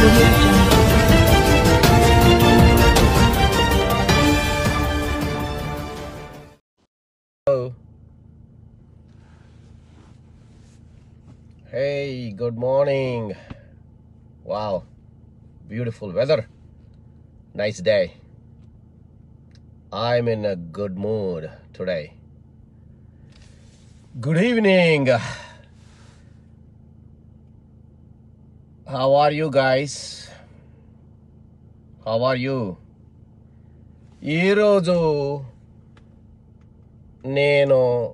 audio jungle. Hello. Hey, good morning. Wow, beautiful weather. Nice day. I'm in a good mood today. Good evening. How are you guys? How are you? ఈరోజు నేను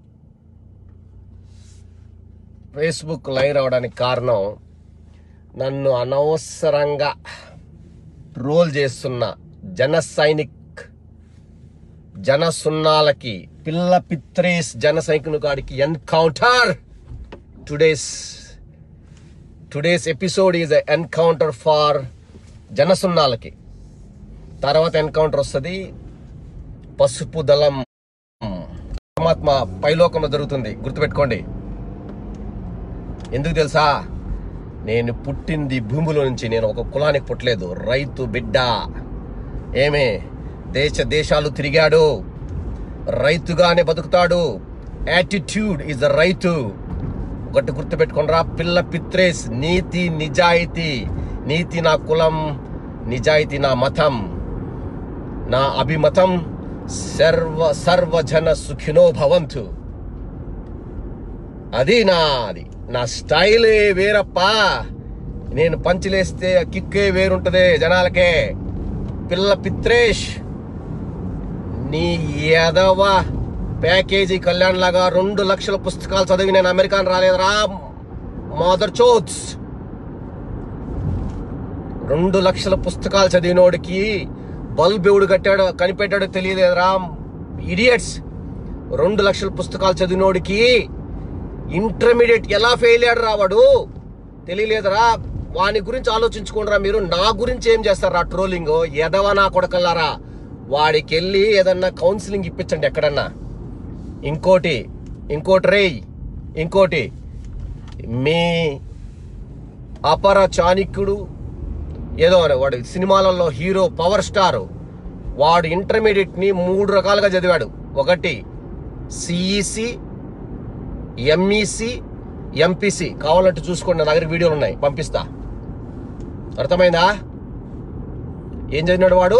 Facebook live అవడానికి కారణం నన్ను అనవసరంగా troll చేస్తున్న జన సైనిక్ జన సున్నాలకి పిల్ల పిత్రేస్ జన సైనికుని కాడికి encounter today's today's episode is encounter for జన సున్నాలకి తర్వాత ఎన్కౌంటర్ వస్తుంది పసుపు దళం పరమాత్మ పైలోకంలో జరుగుతుంది గుర్తుపెట్టుకోండి ఎందుకు తెలుసా నేను పుట్టింది భూమిలో నుంచి నేను ఒక కులానికి పుట్టలేదు రైతు బిడ్డ ఏమే దేశ దేశాలు తిరిగాడు రైతుగానే బతుకుతాడు యాటిట్యూడ్ ఇస్ రైతు ఒకటి గుర్తుపెట్టుకోనరా పిల్ల పిత్రేస్ నీతి నిజాయితీ నీతి నా కులం నిజాయితీ నా మతం నా అభిమతం సర్వ సర్వజన సుఖినో భవంతు అది నాది నా స్టైలే వేరప్పా నేను పంచులేస్తే ఆ కిక్కే వేరుంటదే జనాలకే పిల్ల పిత్రేష్ నీ ఎదవ ప్యాకేజీ కళ్యాణ్ లాగా రెండు లక్షల పుస్తకాలు చదివి నేను అమెరికాన్ రాలేదురా మదర్ చోత్స్ రెండు లక్షల పుస్తకాలు చదివినోడికి బల్బ్ ఎవడు కట్టాడో కనిపెట్టాడో తెలియలేదురా ఇడియట్స్ రెండు లక్షల పుస్తకాలు చదివినోడికి ఇంటర్మీడియట్ ఎలా ఫెయిల్ అయ్యాడు రావాడు తెలియలేదురా వాని గురించి ఆలోచించుకోండిరా మీరు నా గురించి ఏం చేస్తారా ట్రోలింగ్ ఎదవ నా కొడకల్లారా వాడికి వెళ్ళి ఏదన్నా కౌన్సిలింగ్ ఇప్పించండి ఎక్కడన్నా ఇంకోటి ఇంకోటి రేయ్ ఇంకోటి మీ అపర చాణిక్యుడు ఏదో అని వాడు సినిమాలలో హీరో పవర్ స్టార్ వాడు ఇంటర్మీడియట్ ని మూడు రకాలుగా చదివాడు ఒకటి సిఈసి ఎంఈసి ఎంపీసీ కావాలంటే చూసుకోండి నా దగ్గర వీడియోలు ఉన్నాయి పంపిస్తా అర్థమైందా ఏం చదివినాడు వాడు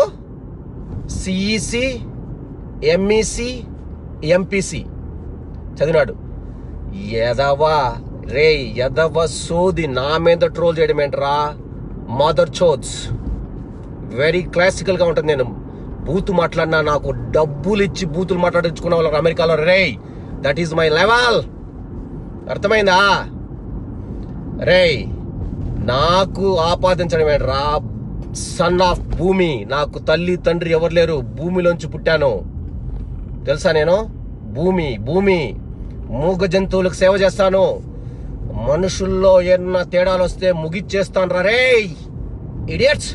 సిఈసి ఎంఈసి ఎంపీసీ చదివినాడు ఎదవా రే ఎదవ సోది నా మీద ట్రోల్ చేయడం ఏంట్రా మదర్ చోత్స్ వెరీ క్లాసికల్ గా ఉంటుంది నేను బూత్ మాట్లాడినా నాకు డబ్బులు ఇచ్చి బూతులు మాట్లాడించుకున్న వాళ్ళు అమెరికాలో రే దట్ ఈస్ మై లెవెల్ అర్థమైందా రే నాకు ఆపాదించడం ఏంట్రా సన్ ఆఫ్ భూమి నాకు తల్లి తండ్రి ఎవరు లేరు భూమిలోంచి పుట్టాను తెలుసా నేను భూమి భూమి మూగ జంతువులకు సేవ చేస్తాను మనుషుల్లో ఏమన్నా తేడాలు వస్తే ముగిచ్చేస్తాను రా రే ఇడియట్స్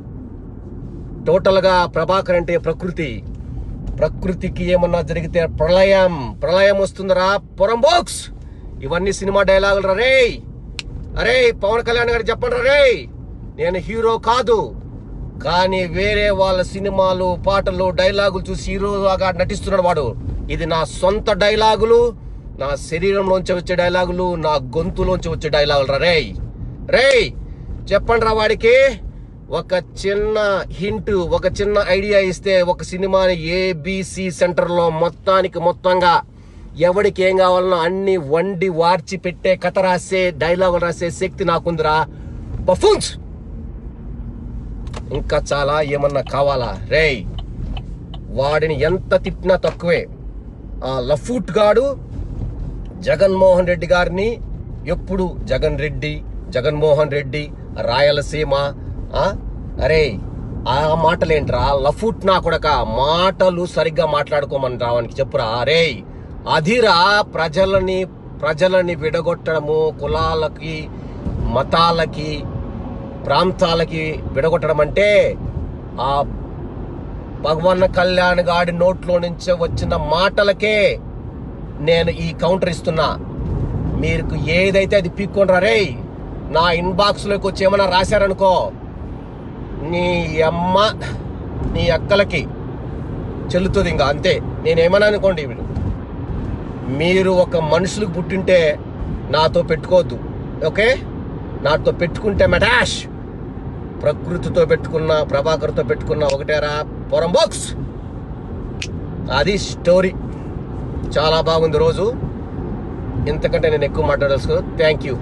టోటల్ గా ప్రభాకర్ అంటే ప్రకృతి ప్రకృతికి ఏమన్నా జరిగితే ప్రళయం ప్రళయం వస్తుందిరా పొరంబోక్స్ ఇవన్నీ సినిమా డైలాగులు రా రే అరే పవన్ కళ్యాణ్ గారు చెప్పండి రా రే నేను హీరో కాదు కానీ వేరే వాళ్ళ సినిమాలు పాటలు డైలాగులు చూసి హీరోగా నటిస్తున్నాడు వాడు ఇది నా సొంత డైలాగులు నా శరీరంలోంచి వచ్చే డైలాగులు నా గొంతులోంచి వచ్చే డైలాగులు రా రేయ్ రేయ్ చెప్పండి రా వాడికి ఒక చిన్న హింట్ ఒక చిన్న ఐడియా ఇస్తే ఒక సినిమాని ఏబిసి సెంటర్లో మొత్తానికి మొత్తంగా ఎవడికి ఏం కావాలనో అన్ని వండి వార్చి పెట్టే కథ రాసే డైలాగులు రాసే శక్తి నాకుందిరా బఫూన్స్ ఇంకా చాలా ఏమన్నా కావాలా రేయ్ వాడిని ఎంత తిట్టినా తక్కువే ఆ లఫూట్ గాడు జగన్మోహన్ రెడ్డి గారిని ఎప్పుడు జగన్ రెడ్డి జగన్మోహన్ రెడ్డి రాయలసీమ ఆ అరే ఆ మాటలేంట్రా లఫూట్ నా కొడక మాటలు సరిగ్గా మాట్లాడుకోమని రావానికి చెప్పురా అరే అధిరా ప్రజలని ప్రజలని విడగొట్టడము కులాలకి మతాలకి ప్రాంతాలకి విడగొట్టడం అంటే ఆ భగవన్న కళ్యాణ్ గాడి నోట్లో నుంచి వచ్చిన మాటలకే నేను ఈ కౌంటర్ ఇస్తున్నా మీకు ఏదైతే అది పీక్కొని రే నా ఇన్బాక్స్ లోకి వచ్చి ఏమైనా రాశారనుకో నీ అమ్మ నీ అక్కలకి చెల్లుతుంది ఇంకా అంతే నేనేమన్నా అనుకోండి వీడు మీరు ఒక మనుషులకు పుట్టింటే నాతో పెట్టుకోవద్దు ఓకే నాతో పెట్టుకుంటే మెటాష్ ప్రకృతితో పెట్టుకున్న ప్రభాకర్తో పెట్టుకున్న ఒకటేరా పొరం బాక్స్ అది స్టోరీ చాలా బాగుంది రోజు ఇంతకంటే నేను ఎక్కువ మాట్లాడాల్సి థ్యాంక్ యూ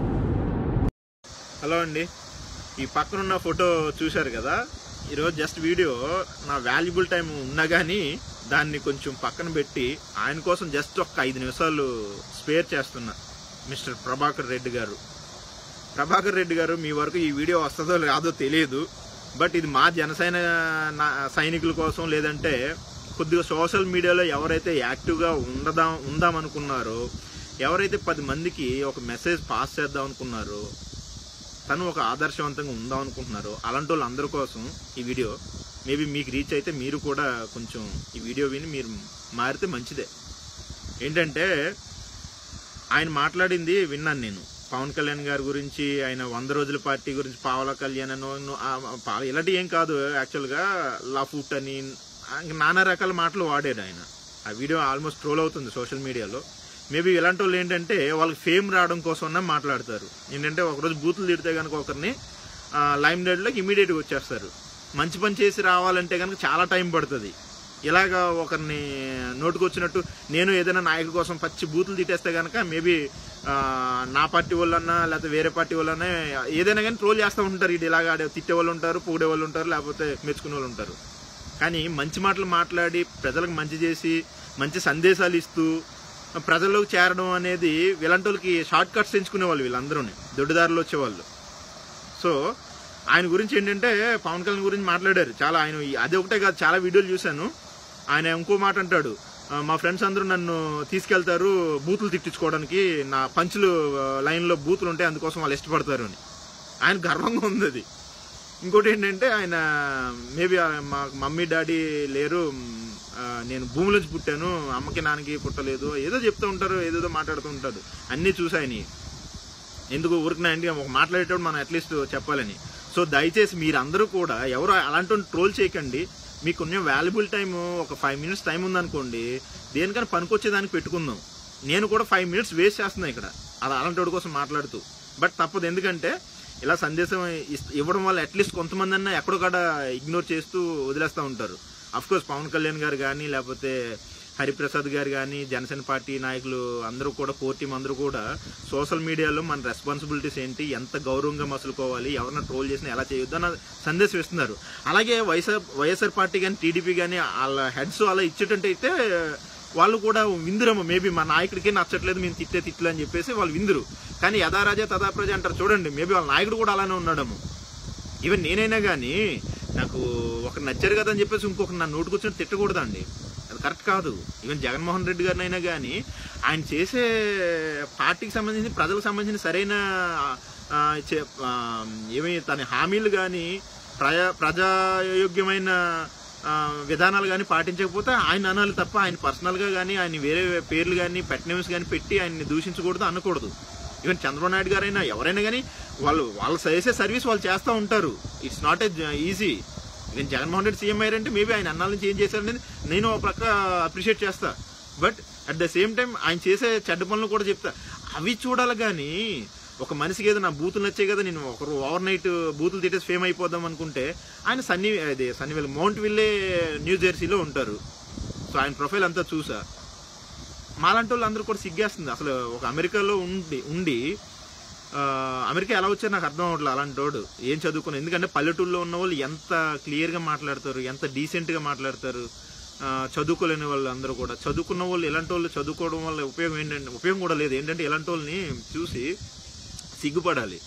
హలో అండి ఈ పక్కనున్న ఫోటో చూశారు కదా ఈరోజు జస్ట్ వీడియో నా వాల్యుబుల్ టైం ఉన్నా కానీ దాన్ని కొంచెం పక్కన పెట్టి ఆయన కోసం జస్ట్ ఒక ఐదు నిమిషాలు స్పేర్ చేస్తున్నా మిస్టర్ ప్రభాకర్ రెడ్డి గారు ప్రభాకర్ రెడ్డి గారు మీ వరకు ఈ వీడియో వస్తుందో రాదో తెలియదు బట్ ఇది మా జనసేన నా- సైనికుల కోసం లేదంటే కొద్దిగా సోషల్ మీడియాలో ఎవరైతే యాక్టివ్గా ఉండదాం ఉందాం అనుకున్నారో ఎవరైతే పది మందికి ఒక మెసేజ్ పాస్ చేద్దాం అనుకున్నారో తను ఒక ఆదర్శవంతంగా ఉందాం అనుకుంటున్నారో అలాంటి వాళ్ళందరి కోసం ఈ వీడియో మేబీ మీకు రీచ్ అయితే మీరు కూడా కొంచెం ఈ వీడియో విని మీరు మారితే మంచిదే ఏంటంటే ఆయన మాట్లాడింది విన్నాను నేను పవన్ కళ్యాణ్ గారి గురించి ఆయన వంద రోజుల పార్టీ గురించి పావల కళ్యాణ్ అనో ను- ఆ, పా- ఇలాంటివి ఏం కాదు యాక్చువల్గా లఫుట్ అని ఆ, ఇంకా నానా రకాల మాటలు వాడాడు ఆయన ఆ వీడియో ఆల్మోస్ట్ ట్రోల్ అవుతుంది సోషల్ మీడియాలో మేబీ ఇలాంటి వాళ్ళు ఏంటంటే వాళ్ళకి ఫేమ్ రావడం కోసం మాట్లాడతారు ఏంటంటే ఒకరోజు బూతులు తిడితే కనుక ఒకరిని లైమ్ లైట్లోకి ఇమీడియట్గా వచ్చేస్తారు మంచి పని చేసి రావాలంటే కనుక చాలా టైం పడుతుంది ఇలాగా ఒకరిని నోటుకొచ్చినట్టు నేను ఏదైనా నాయకుడి కోసం పచ్చి బూతులు తిట్టేస్తే కనుక మేబీ నా పార్టీ వాళ్ళన్నా లేకపోతే వేరే పార్టీ వాళ్ళన్నా ఏదైనా కానీ ట్రోల్ చేస్తూ ఉంటారు ఇది ఇలాగా ఆడే- తిట్టే వాళ్ళు ఉంటారు పొగిడే వాళ్ళు ఉంటారు లేకపోతే మెచ్చుకునే వాళ్ళు ఉంటారు కానీ మంచి మాటలు మాట్లాడి ప్రజలకు మంచి చేసి మంచి సందేశాలు ఇస్తూ ప్రజల్లోకి చేరడం అనేది ఇలాంటి వాళ్ళకి షార్ట్ కట్స్ ఎంచుకునే వాళ్ళు వీళ్ళందరూ దొడ్డిదారులు వచ్చేవాళ్ళు సో ఆయన గురించి ఏంటంటే పవన్ కళ్యాణ్ గురించి మాట్లాడారు చాలా ఆయన ఈ- అది ఒకటే కాదు చాలా వీడియోలు చూశాను ఆయన ఇంకో మాట అంటాడు "ఆ, మా ఫ్రెండ్స్ అందరూ నన్ను తీసుకెళ్తారు బూతులు తిట్టించుకోవడానికి నా పంచులు ఆ, లైన్లో బూతులు ఉంటాయి అందుకోసం వాళ్ళు ఇష్టపడతారు అని ఆయన గర్వంగా ఉంది అది ఇంకోటి ఏంటంటే ఆయన మేబీ మా మమ్మీ డాడీ లేరు మ్, ఆ, నేను భూమిలోంచి పుట్టాను అమ్మకి నాన్నకి పుట్టలేదు ఏదో చెప్తూ ఉంటారు ఏదేదో మాట్లాడుతూ ఉంటాడు అన్నీ చూసాయని ఎందుకు ఊరికినాయండి ఒక మాట్లాడేటప్పుడు మనం అట్లీస్ట్ చెప్పాలని సో దయచేసి మీరందరూ కూడా ఎవరు అలాంటి ట్రోల్ చేయకండి మీకు కొంచెం వాల్యుబుల్ టైం ఒక ఫైవ్ మినిట్స్ టైం ఉందనుకోండి దేనికైనా పనికొచ్చేదానికి పెట్టుకుందాం నేను కూడా ఫైవ్ మినిట్స్ వేస్ట్ చేస్తున్నా ఇక్కడ అది అలాంటి వాడి కోసం మాట్లాడుతూ బట్ తప్పదు ఎందుకంటే ఇలా సందేశం ఇస్- ఇవ్వడం వల్ల అట్లీస్ట్ కొంతమంది అన్నా ఎక్కడొక్కడ ఇగ్నోర్ చేస్తూ వదిలేస్తూ ఉంటారు అఫ్ కోర్స్ పవన్ కళ్యాణ్ గారు కానీ లేకపోతే హరిప్రసాద్ గారు కానీ జనసేన పార్టీ నాయకులు అందరూ కూడా కోర్ టీం అందరూ కూడా సోషల్ మీడియాలో మన రెస్పాన్సిబిలిటీస్ ఏంటి ఎంత గౌరవంగా మసులుకోవాలి ఎవరన్నా ట్రోల్ చేసినా ఎలా చేయొద్దు అన్న సందేశం ఇస్తున్నారు అలాగే వైఎస్ఆర్ వైఎస్ఆర్ పార్టీ కానీ టీడీపీ కానీ వాళ్ళ హెడ్స్ అలా ఇచ్చేటంటే అయితే వాళ్ళు కూడా విందురమ్మ మేబీ మా నాయకుడికి నచ్చట్లేదు మేము తిట్టే తిట్లు అని చెప్పేసి వాళ్ళు విందురు కానీ యథా రాజా తథా ప్రజ అంటారు చూడండి మేబీ వాళ్ళ నాయకుడు కూడా అలానే ఉన్నాడము ఈవెన్ నేనైనా కానీ నాకు ఒక నచ్చారు కదా అని చెప్పేసి ఇంకొక నా నోటుకు వచ్చినట్టు తిట్టకూడదండి అది కరెక్ట్ కాదు ఈవెన్ జగన్మోహన్ రెడ్డి గారినైనా కానీ ఆయన చేసే పార్టీకి సంబంధించి ప్రజలకు సంబంధించిన సరైన ఆ, చే- ఆ, ఏమి తన హామీలు కానీ ప్రజా ప్రజాయోగ్యమైన ఆ, విధానాలు కానీ పాటించకపోతే ఆయన అనాలి తప్ప ఆయన పర్సనల్గా కానీ ఆయన వేరే పేర్లు కానీ పెట్ నేమ్స్ కానీ పెట్టి ఆయన్ని దూషించకూడదు అనకూడదు ఈవెన్ చంద్రబాబు నాయుడు గారైనా ఎవరైనా కానీ వాళ్ళు వాళ్ళు చేసే సర్వీస్ వాళ్ళు చేస్తూ ఉంటారు it's not a easy even Jaganmohan Reddy CM అయ్యారంటే మేబీ ఆయన అన్నాల నుంచి ఏం చేశారనేది నేను ఒక ప్రక్క అప్రిషియేట్ చేస్తా but at the same time ఆయన చేసే చెడ్డ పనులు కూడా చెప్తా అవి చూడాలి కానీ ఒక మనిషికి ఏదో నా బూతులు నచ్చాయి కదా నేను ఒకరు ఓవర్ నైట్ బూతులు తిట్టేసి ఫేమ్ అయిపోదాం అనుకుంటే ఆయన సన్నీ అదే సన్నీవెల్ మౌంట్ విల్లే న్యూ జెర్సీలో ఉంటారు సో ఆయన ప్రొఫైల్ అంతా చూసా మాలాంటి వాళ్ళు అందరూ కూడా సిగ్గేస్తుంది అసలు ఒక అమెరికాలో ఉండి ఉండి ఆ, అమెరికా ఎలా వచ్చారు నాకు అర్థం అవ్వట్లేదు అలాంటి వాడు ఏం చదువుకున్నా ఎందుకంటే పల్లెటూరులో ఉన్న వాళ్ళు ఎంత క్లియర్గా మాట్లాడతారు ఎంత డీసెంట్గా మాట్లాడతారు ఆ, చదువుకోలేని వాళ్ళు అందరూ కూడా చదువుకున్న వాళ్ళు ఇలాంటి వాళ్ళు చదువుకోవడం వల్ల ఉపయోగం ఏంటంటే ఉపయోగం కూడా లేదు ఏంటంటే ఇలాంటి వాళ్ళని చూసి సిగ్గుపడాలి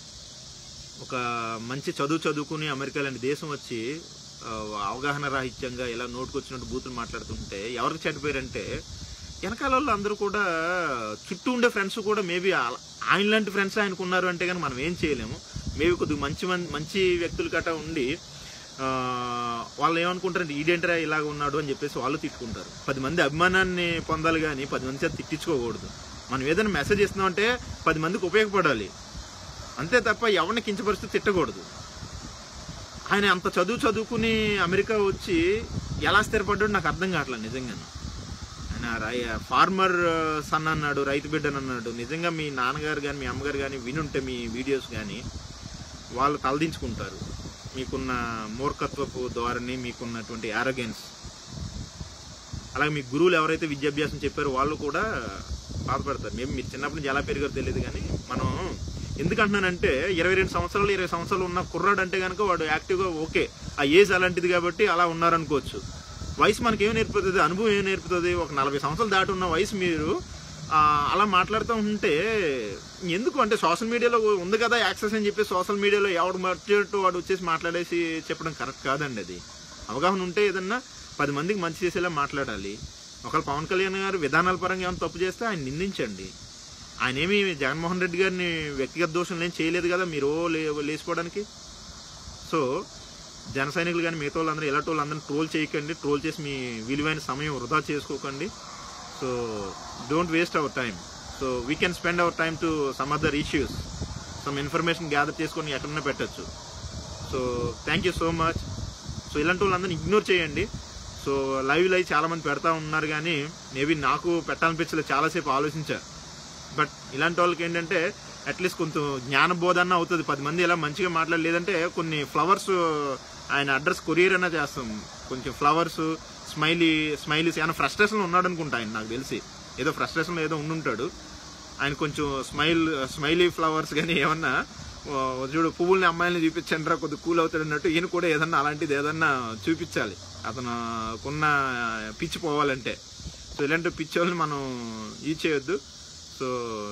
ఒక మంచి చదువు చదువుకుని అమెరికా లాంటి దేశం వచ్చి ఆ, అవగాహన రాహిత్యంగా ఇలా నోటుకొచ్చినట్టు బూతులు మాట్లాడుతుంటే ఎవరికి చెడిపోయారంటే వెనకాల వాళ్ళు అందరూ కూడా చుట్టూ ఉండే ఫ్రెండ్స్ కూడా మేబీ ఆయన లాంటి ఫ్రెండ్స్ ఆయనకు ఉన్నారు అంటే కానీ మనం ఏం చేయలేము మేబీ కొద్దిగా మంచి మంది మంచి వ్యక్తులు గట్రా ఉండి ఆ, వాళ్ళు ఏమనుకుంటారంటే ఈడేంటరా ఇలాగ ఉన్నాడు అని చెప్పేసి వాళ్ళు తిట్టుకుంటారు పది మంది అభిమానాన్ని పొందాలి కానీ పది మంది చేత తిట్టించుకోకూడదు మనం ఏదైనా మెసేజ్ ఇస్తున్నామంటే పది మందికి ఉపయోగపడాలి అంతే తప్ప ఎవరిని కించపరిస్తూ తిట్టకూడదు ఆయన అంత చదువు చదువుకుని అమెరికా వచ్చి ఎలా స్థిరపడ్డాడు నాకు అర్థం కావట్లేదు నిజంగా ఆయన రై- ఫార్మర్ సన్ అన్నాడు రైతు బిడ్డని అన్నాడు నిజంగా మీ నాన్నగారు కానీ మీ అమ్మగారు కానీ వినుంటే మీ వీడియోస్ కానీ వాళ్ళు తలదించుకుంటారు మీకున్న మూర్ఖత్వపు ధోరణి మీకున్నటువంటి ఆరోగెన్స్ అలాగే మీ గురువులు ఎవరైతే విద్యాభ్యాసం చెప్పారో వాళ్ళు కూడా బాధపడతారు మేము మీరు చిన్నప్పటి నుంచి ఎలా పెరిగారో తెలియదు కానీ మనం ఎందుకు అంటున్నానంటే ఇరవై రెండు సంవత్సరాలు ఇరవై సంవత్సరాలు ఉన్న కుర్రాడు అంటే కనుక వాడు యాక్టివ్గా ఓకే ఆ ఏజ్ అలాంటిది కాబట్టి అలా ఉన్నారనుకోవచ్చు వయసు మనకి ఏం నేర్పుతుంది అనుభవం ఏం నేర్పుతుంది ఒక నలభై సంవత్సరాలు దాటి ఉన్న వయసు మీరు ఆ, అలా మాట్లాడుతూ ఉంటే ఎందుకు అంటే సోషల్ మీడియాలో ఉంది కదా యాక్సెస్ అని చెప్పి సోషల్ మీడియాలో ఎవడు మర్చినట్టు వాడు వచ్చేసి మాట్లాడేసి చెప్పడం కరెక్ట్ కాదండి అది అవగాహన ఉంటే ఏదన్నా పది మందికి మంచి చేసేలా మాట్లాడాలి ఒకవేళ పవన్ కళ్యాణ్ గారు విధానాల పరంగా ఏమైనా తప్పు చేస్తే ఆయన నిందించండి ఆయన ఏమి జగన్మోహన్ రెడ్డి గారిని వ్యక్తిగత దోషం ఏం చేయలేదు కదా మీరు ఓ లే లేసుకోవడానికి సో జన సైనికులు కానీ మిగతా వాళ్ళందరూ ఎలాంటి వాళ్ళందరూ ట్రోల్ చేయకండి ట్రోల్ చేసి మీ విలువైన సమయం వృధా చేసుకోకండి so don't waste our time so we can spend our time to some other issues some information gather చేసుకొని ఎక్కడన్నా పెట్టచ్చు so thank you so much so ఇలాంటి వాళ్ళందరినీ ఇగ్నోర్ చేయండి సో లైవ్ లైవ్ చాలా మంది పెడతా ఉన్నారు కానీ మేబీ నాకు పెట్టాలనిపించలేదు చాలాసేపు ఆలోచించా బట్ ఇలాంటి వాళ్ళకి ఏంటంటే అట్లీస్ట్ కొంత జ్ఞానబోధన అవుతుంది పది మంది ఇలా మంచిగా మాట్లాడలేదంటే కొన్ని ఫ్లవర్స్ ఆయన అడ్రస్ కొరియర్ అయినా చేస్తాం కొంచెం ఫ్లవర్స్ స్మైలీ స్మైలీస్ ఏమైనా ఫ్రస్ట్రేషన్ ఉన్నాడు అనుకుంటా ఆయన నాకు తెలిసి ఏదో ఫ్రస్ట్రేషన్ ఏదో ఉండుంటాడు ఆయన కొంచెం స్మైల్ స్మైలీ ఫ్లవర్స్ కానీ ఏమన్నా ఓ, చూడు పువ్వుల్ని అమ్మాయిల్ని చూపించండి రా కొద్దిగా కూల్ అవుతాడు అన్నట్టు ఈయన కూడా ఏదన్నా అలాంటిది ఏదన్నా చూపించాలి అతను కొన్న పిచ్చి పోవాలంటే సో ఇలాంటి పిచ్చి వాళ్ళని మనం ఇది చేయొద్దు సో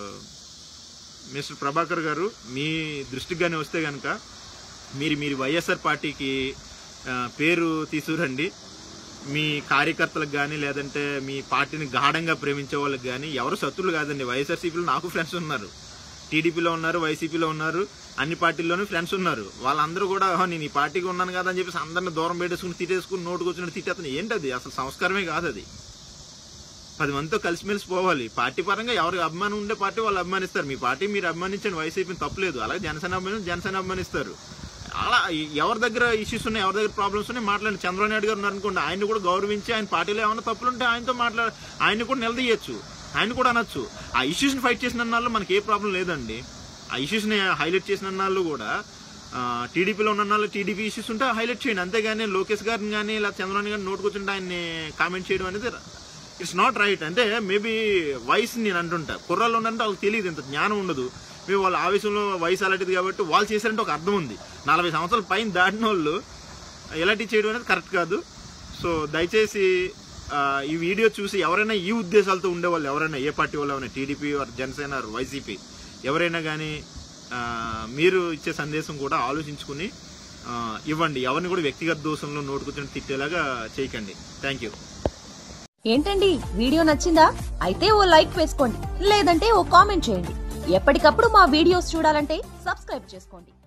మిస్టర్ ప్రభాకర్ గారు మీ దృష్టికి కానీ వస్తే కనుక మీరు మీరు వైఎస్ఆర్ పార్టీకి ఆ, పేరు తీసుకురండి మీ కార్యకర్తలకు కానీ లేదంటే మీ పార్టీని గాఢంగా ప్రేమించే వాళ్ళకి కానీ ఎవరు శత్రులు కాదండి వైఎస్ఆర్సీపీలో నాకు ఫ్రెండ్స్ ఉన్నారు టీడీపీలో ఉన్నారు వైసీపీలో ఉన్నారు అన్ని పార్టీల్లోనూ ఫ్రెండ్స్ ఉన్నారు వాళ్ళందరూ కూడా "ఓహో, నేను ఈ పార్టీకి ఉన్నాను కదా అని చెప్పేసి అందరిని దూరం పెట్టేసుకుని తిట్టేసుకుని నోటుకు వచ్చినట్టు తిట్టేస్తాను ఏంటది అసలు సంస్కారమే కాదు అది పది మందితో కలిసిమెలిసి పోవాలి పార్టీ పరంగా ఎవరికి అభిమానం ఉండే పార్టీ వాళ్ళు అభిమానిస్తారు మీ పార్టీ మీరు అభిమానించండి వైసీపీని తప్పలేదు అలాగే జనసేన అభిమానులు జనసేన అభిమానిస్తారు అలా ఎవరి దగ్గర ఇష్యూస్ ఉన్నాయి ఎవరి దగ్గర ప్రాబ్లమ్స్ ఉన్నాయి మాట్లాడండి చంద్రబాబు నాయుడు గారు ఉన్నారనుకోండి ఆయన్ని కూడా గౌరవించి ఆయన పార్టీలో ఏమైనా తప్పులు ఉంటే ఆయనతో మాట్లా ఆయన్ని కూడా నిలదీయచ్చు ఆయన కూడా అనొచ్చు ఆ ఇష్యూస్ని ఫైట్ చేసిన నాళ్ళు మనకి ఏ ప్రాబ్లం లేదండి ఆ ఇష్యూస్ని హైలైట్ చేసిన నాళ్ళు కూడా టీడీపీలో ఉన్న నాళ్ళు టీడీపీ ఇష్యూస్ ఉంటే హైలైట్ చేయండి అంతేగాని లోకేష్ గారిని కానీ ఇలా చంద్రబాబు గారిని నోటుకొచ్చుంటే ఆయన్ని కామెంట్ చేయడం అనేది ఇట్స్ నాట్ రైట్ అంటే మేబీ వయసు నేను అంటుంటా కుర్రాళ్ళు ఉన్నంటే వాళ్ళకి తెలియదు ఇంత జ్ఞానం ఉండదు మేము వాళ్ళ ఆవేశంలో వయసు అలాంటిది కాబట్టి వాళ్ళు చేశారంటే ఒక అర్థం ఉంది నలభై సంవత్సరాల పైన దాటిన వాళ్ళు ఎలాంటివి చేయడం అనేది కరెక్ట్ కాదు సో దయచేసి ఆ, ఈ వీడియో చూసి ఎవరైనా ఈ ఉద్దేశాలతో ఉండేవాళ్ళు ఎవరైనా ఏ పార్టీ వాళ్ళు ఎవరైనా TDP or Janasena or YCP ఎవరైనా కానీ మీరు ఇచ్చే సందేశం కూడా ఆలోచించుకుని ఆ, ఇవ్వండి ఎవరిని కూడా వ్యక్తిగత దోషంలో నోటుకొచ్చిన తిట్టేలాగా చేయకండి థ్యాంక్ యూ ఏంటండి వీడియో నచ్చిందా అయితే ఓ లైక్ వేసుకోండి లేదంటే ఓ కామెంట్ చేయండి ఎప్పటికప్పుడు మా వీడియోస్ చూడాలంటే సబ్స్క్రైబ్ చేసుకోండి